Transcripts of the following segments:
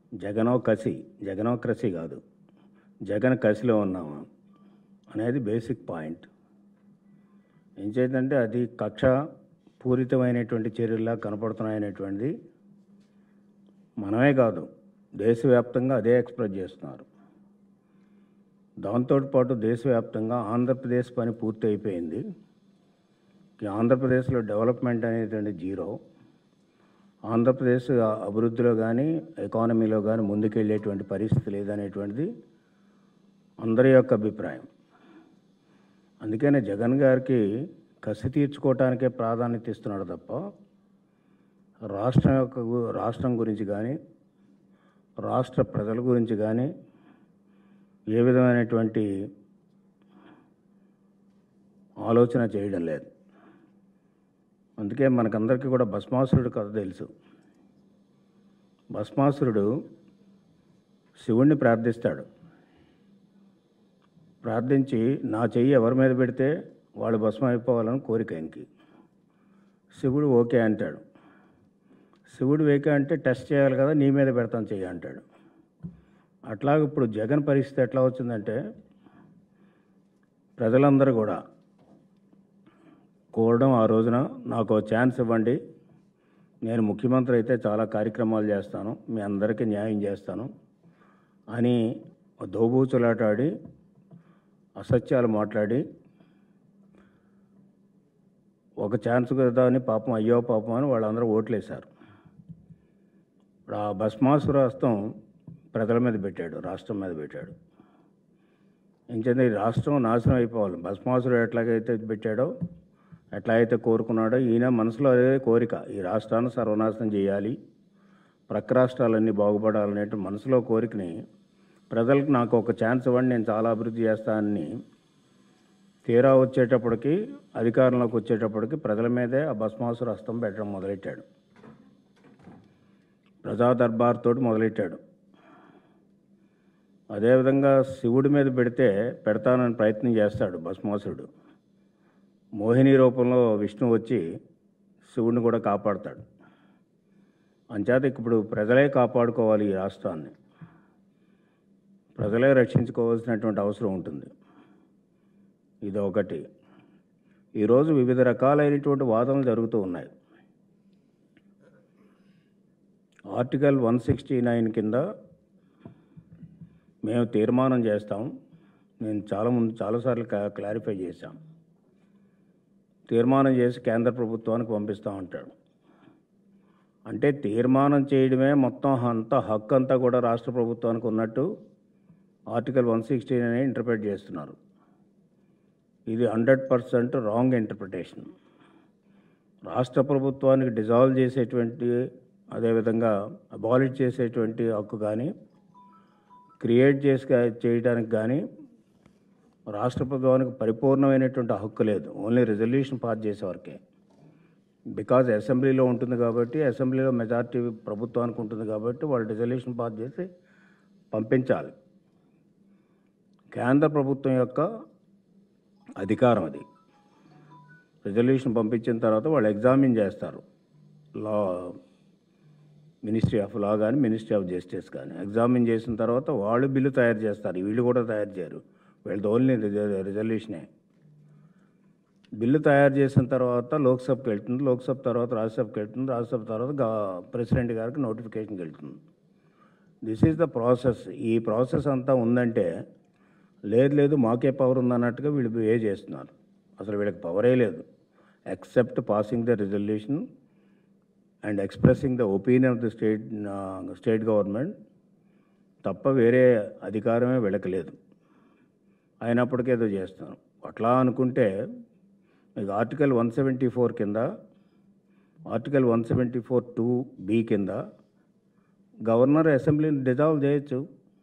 జగనో కసి జగనో క్రసి కాదు జగన్ కసిలో ఉన్నామా అనేది బేసిక్ పాయింట్ ఏం చేద్దంటే అది కక్ష పూరితమైనటువంటి చర్యల్లా కనపడుతున్నాయనేటువంటిది మనమే కాదు దేశవ్యాప్తంగా అదే ఎక్స్ప్రెస్ చేస్తున్నారు దాంతో పాటు దేశవ్యాప్తంగా ఆంధ్రప్రదేశ్ పని పూర్తి అయిపోయింది ఈ ఆంధ్రప్రదేశ్లో డెవలప్మెంట్ అనేటువంటి జీరో ఆంధ్రప్రదేశ్ అభివృద్ధిలో కానీ ఎకానమీలో కానీ ముందుకెళ్ళేటువంటి పరిస్థితి లేదనేటువంటిది అందరి యొక్క అభిప్రాయం అందుకనే జగన్ గారికి కసి తీర్చుకోవటానికే ప్రాధాన్యత ఇస్తున్నాడు తప్ప రాష్ట్రం యొక్క గు- రాష్ట్రం గురించి కానీ రాష్ట్ర ప్రజల గురించి కానీ ఏ విధమైనటువంటి ఆలోచన చేయడం లేదు అందుకే మనకందరికీ కూడా భస్మాసురుడు కథ తెలుసు భస్మాసురుడు శివుణ్ణి ప్రార్థిస్తాడు ప్రార్థించి నా చెయ్యి ఎవరి మీద పెడితే వాళ్ళు భస్మం అయిపోవాలని కోరిక ఆయనకి శివుడు ఓకే అంటాడు శివుడు ఓకే అంటే టెస్ట్ చేయాలి కదా నీ మీద పెడతాను చెయ్యి అంటాడు అట్లాగే ఇప్పుడు జగన్ పరిస్థితి ఎట్లా వచ్చిందంటే ప్రజలందరూ కూడా కోరడం ఆ రోజున నాకు ఓ ఛాన్స్ ఇవ్వండి నేను ముఖ్యమంత్రి అయితే చాలా కార్యక్రమాలు చేస్తాను మీ అందరికీ న్యాయం చేస్తాను అని దోబూచులాటాడి అసత్యాలు మాట్లాడి ఒక ఛాన్స్ కదా అని పాపం అయ్యో పాపం అని వాళ్ళందరూ ఓట్లేశారు ఇప్పుడు ఆ భస్మాసురాస్తం ప్రజల మీద పెట్టాడు రాష్ట్రం మీద పెట్టాడు ఇంకేంది ఈ రాష్ట్రం నాశనం అయిపోవాలి భస్మాసురుడు ఎట్లాగైతే పెట్టాడో ఎట్లా అయితే కోరుకున్నాడో ఈయన మనసులో అదే కోరిక ఈ రాష్ట్రాన్ని సర్వనాశనం చేయాలి ప్రక్క రాష్ట్రాలన్నీ బాగుపడాలనే మనసులో కోరికని ప్రజలకు నాకు ఒక ఛాన్స్ ఇవ్వండి నేను చాలా అభివృద్ధి చేస్తానని తీరా వచ్చేటప్పటికి అధికారంలోకి వచ్చేటప్పటికి ప్రజల మీదే ఆ భస్మాసుర హస్తం పెట్టడం మొదలెట్టాడు ప్రజా దర్బార్ తోటి మొదలెట్టాడు అదేవిధంగా శివుడి మీద పెడితే పెడతానని ప్రయత్నం చేస్తాడు భస్మాసురుడు మోహిని రూపంలో విష్ణు వచ్చి శివుడిని కూడా కాపాడతాడు అంచేత ఇప్పుడు ప్రజలే కాపాడుకోవాలి ఈ రాష్ట్రాన్ని ప్రజలే రక్షించుకోవాల్సినటువంటి అవసరం ఉంటుంది ఇది ఒకటి ఈరోజు వివిధ రకాలైనటువంటి వాదనలు జరుగుతూ ఉన్నాయి ఆర్టికల్ వన్ సిక్స్టీ నైన్ కింద మేము తీర్మానం చేస్తాం నేను చాలా ముందు చాలాసార్లు క్లా- క్లారిఫై చేశాం తీర్మానం చేసి కేంద్ర ప్రభుత్వానికి పంపిస్తూ ఉంటాడు అంటే తీర్మానం చేయడమే మొత్తం అంతా హక్కు అంతా కూడా రాష్ట్ర ప్రభుత్వానికి ఉన్నట్టు article one sixty nine interpret చేస్తున్నారు ఇది హండ్రెడ్ పర్సెంట్ రాంగ్ ఇంటర్ప్రిటేషన్ రాష్ట్ర ప్రభుత్వానికి డిజాల్వ్ చేసేటువంటి అదేవిధంగా అబాలిట్ చేసేటువంటి హక్కు కానీ క్రియేట్ చేసి చేయడానికి కానీ రాష్ట్ర ప్రభుత్వానికి పరిపూర్ణమైనటువంటి హక్కు లేదు ఓన్లీ రిజల్యూషన్ పాస్ చేసేవరకే బికాజ్ అసెంబ్లీలో ఉంటుంది కాబట్టి అసెంబ్లీలో మెజారిటీ ప్రభుత్వానికి ఉంటుంది కాబట్టి వాళ్ళు రిజల్యూషన్ పాస్ చేసి పంపించాలి కేంద్ర ప్రభుత్వం యొక్క అధికారం అది రిజల్యూషన్ పంపించిన తర్వాత వాళ్ళు ఎగ్జామిన్ చేస్తారు లా మినిస్ట్రీ ఆఫ్ లా కానీ మినిస్ట్రీ ఆఫ్ జస్టిస్ కానీ ఎగ్జామిన్ చేసిన తర్వాత వాళ్ళు బిల్లు తయారు చేస్తారు వీళ్ళు కూడా తయారు చేయరు వీళ్ళది ఓన్లీ రిజల్యూషనే బిల్లు తయారు చేసిన తర్వాత లోక్సభకి వెళ్తుంది లోక్సభ తర్వాత రాజ్యసభకి వెళ్తుంది రాజ్యసభ తర్వాత గా- ప్రెసిడెంట్ గారికి నోటిఫికేషన్కి వెళ్తుంది దిస్ ఈజ్ ద ప్రాసెస్ ఈ ప్రాసెస్ అంతా ఉందంటే లేదు లేదు మాకే పవర్ ఉందన్నట్టుగా వీళ్ళు బిహేవ్ చేస్తున్నారు అసలు వీళ్ళకి పవరే లేదు except passing the resolution and expressing the opinion of the state state government తప్ప వేరే అధికారమే వీళ్ళకి లేదు అయినప్పటికీ ఏదో చేస్తాను అట్లా అనుకుంటే మీకు ఆర్టికల్ వన్ సెవెంటీ ఫోర్ కింద article one seventy four two B కింద గవర్నర్ అసెంబ్లీని డిజాల్వ్ చేయొచ్చు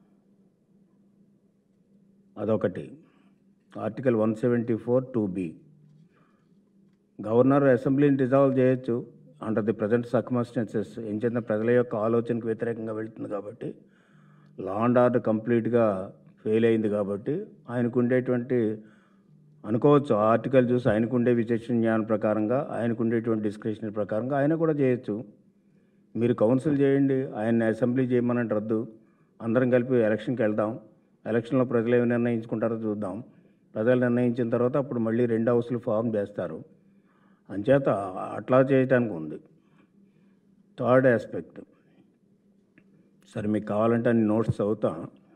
అదొకటి article one seventy four two B governor అసెంబ్లీని డిజాల్వ్ చేయొచ్చు అండర్ ది ప్రజెంట్ సర్కమస్టెన్సెస్ ఏం చేసిన ప్రజల యొక్క ఆలోచనకు వ్యతిరేకంగా వెళ్తుంది కాబట్టి లా అండ్ ఆర్డర్ కంప్లీట్గా ఫెయిల్ అయింది కాబట్టి ఆయనకు ఉండేటువంటి అనుకోవచ్చు ఆ ఆర్టికల్ చూసి ఆయనకు ఉండే విచక్షణ జ్ఞానం ప్రకారంగా ఆయనకు ఉండేటువంటి డిస్క్రిప్షన్ ప్రకారంగా ఆయన కూడా చేయొచ్చు మీరు కౌన్సిల్ చేయండి ఆయన అసెంబ్లీ చేయమనంటే రద్దు అందరం కలిపి ఎలక్షన్కి వెళ్దాం ఎలక్షన్లో ప్రజలు ఏమి నిర్ణయించుకుంటారో చూద్దాం ప్రజలు నిర్ణయించిన తర్వాత అప్పుడు మళ్ళీ రెండు హౌస్లు ఫామ్ చేస్తారు అంచేత అట్లా చేయటానికి ఉంది థర్డ్ ఆస్పెక్ట్ సరే మీకు కావాలంటే అన్ని నోట్స్ చదువుతా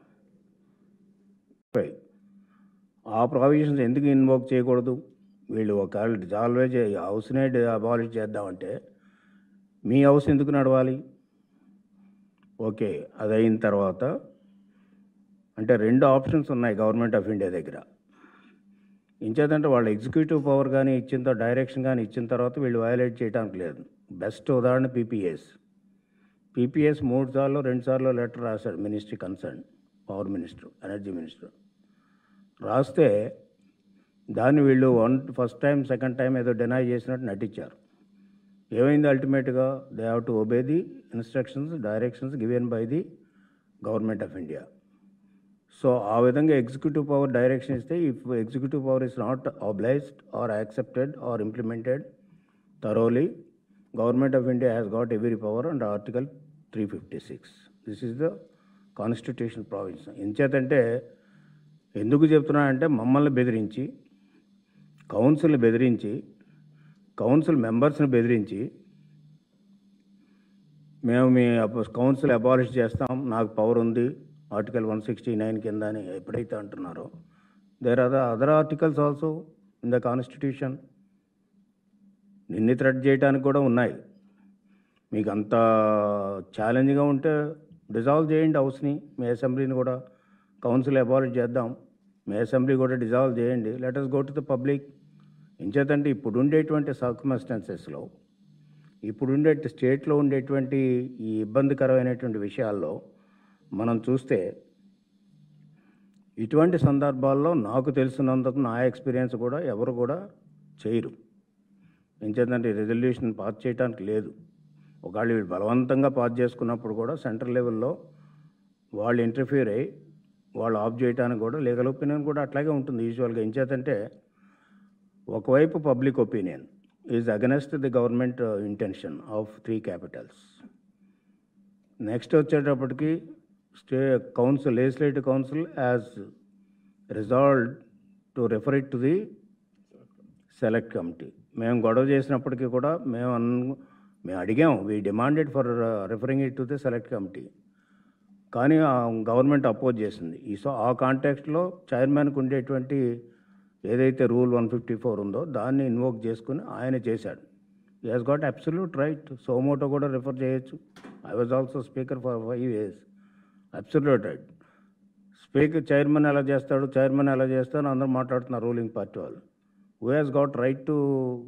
ఫైవ్. ఆ ప్రావిజన్స్ ఎందుకు ఇన్వోక్ చేయకూడదు వీళ్ళు ఒకవేళ డిజాల్వ్ చే హౌస్నే అబాలిష్ చేద్దామంటే మీ హౌస్ ఎందుకు నడవాలి ఓకే అది అయిన తర్వాత అంటే రెండు ఆప్షన్స్ ఉన్నాయి గవర్నమెంట్ ఆఫ్ ఇండియా దగ్గర ఇంచేదంటే వాళ్ళు ఎగ్జిక్యూటివ్ పవర్ కానీ ఇచ్చిన తర్వాత డైరెక్షన్ కానీ ఇచ్చిన తర్వాత వీళ్ళు వయలేట్ చేయడానికి లేదు బెస్ట్ ఉదాహరణ పీపీఎస్ పీపీఎస్ మూడు సార్లు రెండు సార్లు లెటర్ రాశాడు ministry concern power minister energy minister రాస్తే దాన్ని వీళ్ళు one first time second time ఏదో డినై చేసినట్టు నటించారు ఏమైంది అల్టిమేట్గా they have to obey the instructions directions given by the government of India so ఆ విధంగా ఎగ్జిక్యూటివ్ పవర్ డైరెక్షన్ ఇస్తే if executive power is not obliged or accepted or implemented thoroughly government of India has got every power and article three fifty six this is the constitution province ఎంచేతంటే ఎందుకు చెప్తున్నా అంటే మమ్మల్ని బెదిరించి కౌన్సిల్ని బెదిరించి council మెంబర్స్ని బెదిరించి మేము మీ అప- కౌన్సిల్ అబాలిష్ చేస్తాం నాకు పవర్ ఉంది ఆర్టికల్ వన్ సిక్స్టీ నైన్ కింద అని ఎప్పుడైతే అంటున్నారో there are the other articles also in the constitution నిన్ని థ్రెడ్ చేయడానికి కూడా ఉన్నాయి మీకు అంత ఛాలెంజ్గా ఉంటే డిజాల్వ్ చేయండి హౌస్ని మీ అసెంబ్లీని కూడా కౌన్సిల్ అబాలిష్ చేద్దాం మీ అసెంబ్లీ కూడా డిజాల్వ్ చేయండి let us go to the public ఎంచేతంటే ఇప్పుడు ఉండేటువంటి సర్కమస్టాన్సెస్లో ఇప్పుడు ఉండే స్టేట్లో ఉండేటువంటి ఈ ఇబ్బందికరమైనటువంటి విషయాల్లో మనం చూస్తే ఇటువంటి సందర్భాల్లో నాకు తెలిసినందుకు నా ఎక్స్పీరియన్స్ కూడా ఎవరు కూడా చేయరు ఎంచేతంటే రెజల్యూషన్ పాస్ చేయడానికి లేదు ఒకవేళ వీళ్ళు బలవంతంగా పాస్ చేసుకున్నప్పుడు కూడా సెంట్రల్ లెవెల్లో వాళ్ళు ఇంటర్ఫియర్ అయ్యి వాళ్ళు ఆఫ్ చేయడానికి కూడా లీగల్ ఒపీనియన్ కూడా అట్లాగే ఉంటుంది యూజువల్గా ఎంచేతంటే ఒకవైపు public opinion is against the government intention of three capitals next వచ్చేటప్పటికి stay council legislative council has resolved to refer it to the select committee మేము గొడవ చేసినప్పటికీ కూడా మేము అన్ మేము అడిగాం we demanded for referring it to the select committee కానీ గవర్నమెంట్ అపోజ్ చేసింది ఈ సో ఆ కాంటాక్స్లో చైర్మన్కి ఉండేటువంటి ఏదైతే రూల్ వన్ ఫిఫ్టీ ఫోర్ ఉందో దాన్ని ఇన్వోక్ చేసుకుని ఆయన చేశాడు ఈ హాస్ గాట్ అబ్సల్యూట్ రైట్ సోమోటో కూడా రిఫర్ చేయొచ్చు I was also speaker for five years absolute right speaker chairman ఎలా చేస్తాడు చైర్మన్ ఎలా చేస్తాడు అందరూ మాట్లాడుతున్నారు రూలింగ్ పార్టీ వాళ్ళు who has got right to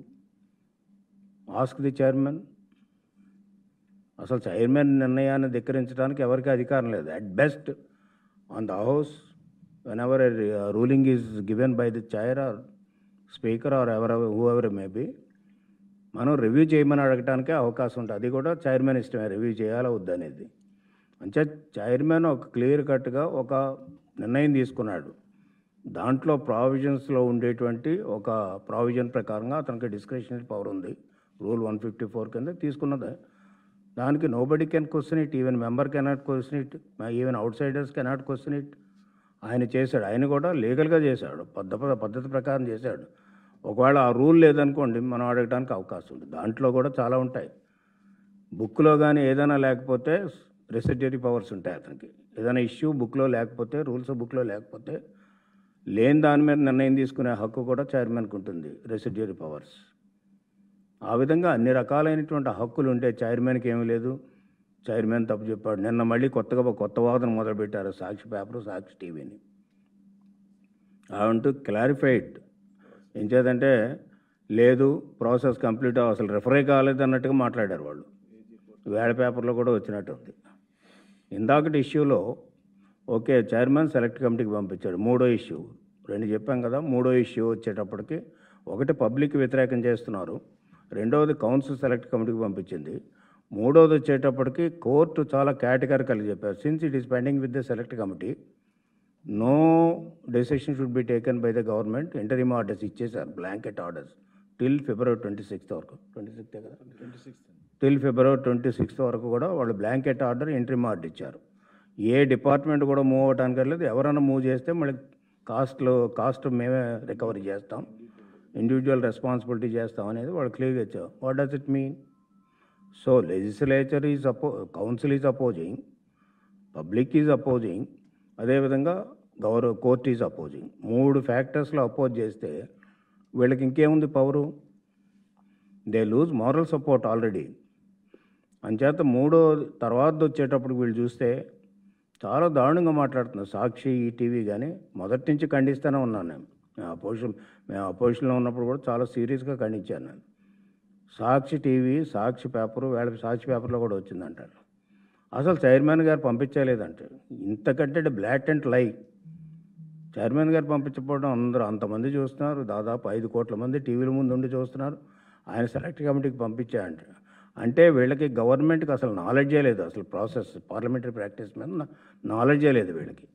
ask the chairman అసలు చైర్మన్ నిర్ణయాన్ని ధిక్కరించడానికి ఎవరికి అధికారం లేదు at best on the house whenever ruling is given by the chair or speaker or ever whoever maybe మనం review చేయమని అడగటానికే అవకాశం ఉంటుంది అది కూడా చైర్మన్ ఇష్టమే రివ్యూ చేయాలా వద్దనేది అంటే చైర్మన్ ఒక క్లియర్ కట్గా ఒక నిర్ణయం తీసుకున్నాడు దాంట్లో ప్రావిజన్స్లో ఉండేటువంటి ఒక ప్రావిజన్ ప్రకారంగా అతనికి డిస్క్రిప్షనరీ పవర్ ఉంది రూల్ వన్ ఫిఫ్టీ ఫోర్ కింద తీసుకున్నది దానికి nobody can question it even member cannot question it even outsiders cannot question it ఆయన చేశాడు ఆయన కూడా లీగల్గా చేశాడు పద్ధ పద్ధతి ప్రకారం చేశాడు ఒకవేళ ఆ రూల్ లేదనుకోండి మనం అడగడానికి అవకాశం ఉంది దాంట్లో కూడా చాలా ఉంటాయి బుక్లో కానీ ఏదైనా లేకపోతే రెసిడరీ పవర్స్ ఉంటాయి అతనికి ఏదైనా ఇష్యూ బుక్లో లేకపోతే రూల్స్ బుక్లో లేకపోతే లేని దాని మీద నిర్ణయం తీసుకునే హక్కు కూడా చైర్మన్కి ఉంటుంది రెసిడ్యూరీ పవర్స్ ఆ విధంగా అన్ని రకాలైనటువంటి హక్కులు ఉంటే చైర్మన్కి ఏమీ లేదు చైర్మన్ తప్పు చెప్పాడు నిన్న మళ్ళీ కొత్తగా ఒక కొత్త వాదన మొదలుపెట్టారు సాక్షి పేపర్ సాక్షి టీవీని అంటూ క్లారిఫైడ్ ఏం చేదంటే లేదు ప్రాసెస్ కంప్లీట్ అసలు రిఫరే కాలేదు అన్నట్టుగా మాట్లాడారు వాళ్ళు వేళ పేపర్లో కూడా వచ్చినట్టు ఉంది ఇందాకటి ఇష్యూలో ఓకే చైర్మన్ సెలెక్ట్ కమిటీకి పంపించాడు మూడో ఇష్యూ రెండు చెప్పాం కదా మూడో ఇష్యూ వచ్చేటప్పటికి ఒకటి పబ్లిక్ వ్యతిరేకం చేస్తున్నారు రెండవది కౌన్సిల్ సెలెక్ట్ కమిటీకి పంపించింది మూడవది వచ్చేటప్పటికి కోర్టు చాలా కేటగిరికల్ చెప్పారు since it is pending with the select committee no decision should be taken by the government interim orders ఇచ్చేసారు blanket orders till February twenty sixth వరకు ట్వంటీ సిక్స్త్ కదా టిల్ ఫిబ్రవరి ట్వంటీ సిక్స్త్ వరకు కూడా వాళ్ళు blanket order entry order ఇచ్చారు ఏ department కూడా move అవ్వడానికి లేదు ఎవరైనా మూవ్ చేస్తే మళ్ళీ కాస్ట్లో కాస్ట్ మేమే రికవరీ చేస్తాం ఇండివిజువల్ రెస్పాన్సిబిలిటీ చేస్తాం అనేది వాళ్ళు క్లియర్గా ఇచ్చారు what does it mean so legislature is అపో council is opposing public is opposing అదేవిధంగా గౌరవ కోర్ట్ ఈజ్ అపోజింగ్ మూడు ఫ్యాక్టర్స్లో అపోజ్ చేస్తే వీళ్ళకి ఇంకేముంది power they lose moral support already అంచేత మూడో తర్వాత వచ్చేటప్పుడు వీళ్ళు చూస్తే చాలా దారుణంగా మాట్లాడుతున్నారు సాక్షి ఈటీవీ కానీ మొదటి నుంచి ఖండిస్తూనే ఉన్నాను నేను మేము అపోజిషన్ మేము అపోజిషన్లో ఉన్నప్పుడు కూడా చాలా సీరియస్గా ఖండించాను నేను సాక్షి టీవీ సాక్షి పేపరు వేళ సాక్షి పేపర్లో కూడా వచ్చిందంటారు అసలు చైర్మన్ గారు పంపించలేదంటే ఇంతకంటే బ్లాక్ అండ్ లై చైర్మన్ గారు పంపించకపోవడం అందరూ అంతమంది చూస్తున్నారు దాదాపు ఐదు కోట్ల మంది టీవీల ముందు ఉండి చూస్తున్నారు ఆయన సెలెక్ట్ కమిటీకి పంపించాయంట అంటే వీళ్ళకి గవర్నమెంట్కి అసలు నాలెడ్జే లేదు అసలు ప్రాసెస్ పార్లమెంటరీ ప్రాక్టీస్ మీద నాలెడ్జే లేదు వీళ్ళకి